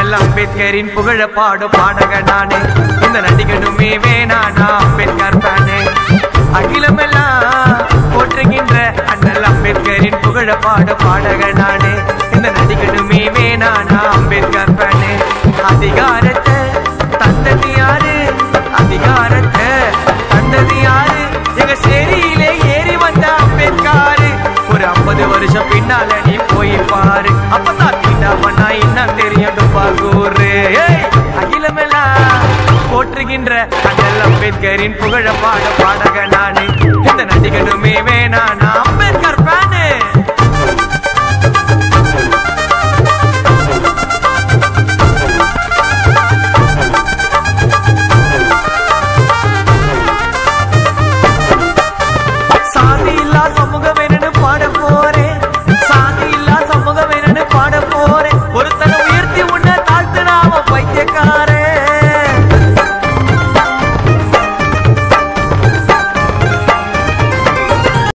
அண்ணல் அம்பேத்கரின் புகழ பாடும் பாடக நானே இந்த நடிகனுமே வேணானா அம்பேத்கர் தானே அகிலமெல்லாம் போற்றுகின்ற அண்ணல் அம்பேத்கரின் புகழ பாடு பாடக நானே இந்த நடிகனுமே வேணானா அம்பேத்கர் தானே அதிகாரத்தை தந்தது யாரு அதிகாரத்தை தந்தது யாரு எங்க சேரியிலே ஏறி வந்த அம்பேத்காரு ஒரு ஐம்பது வருஷம் பின்னால நீ போய் பாரு அப்பதான் தீண்டாமண்ணா இன்னும் தெரியும் பாகூரு அகிலமெல்லாம் போற்றுகின்ற அண்ணல் அம்பேத்கரின் புகழ பாட பாடக நானு இந்த நடிகனுமே வேணானா அம்பேத்கர் பேனு சாதி இல்லா சமூகம் என்னன்னு பாட போறேன் சாதி இல்லா சமூகம் என்னன்னு பாட போறேன் ஒருத்தனை உயர்த்தி உன்னை தாழ்த்து நாம பைத்தியக்கார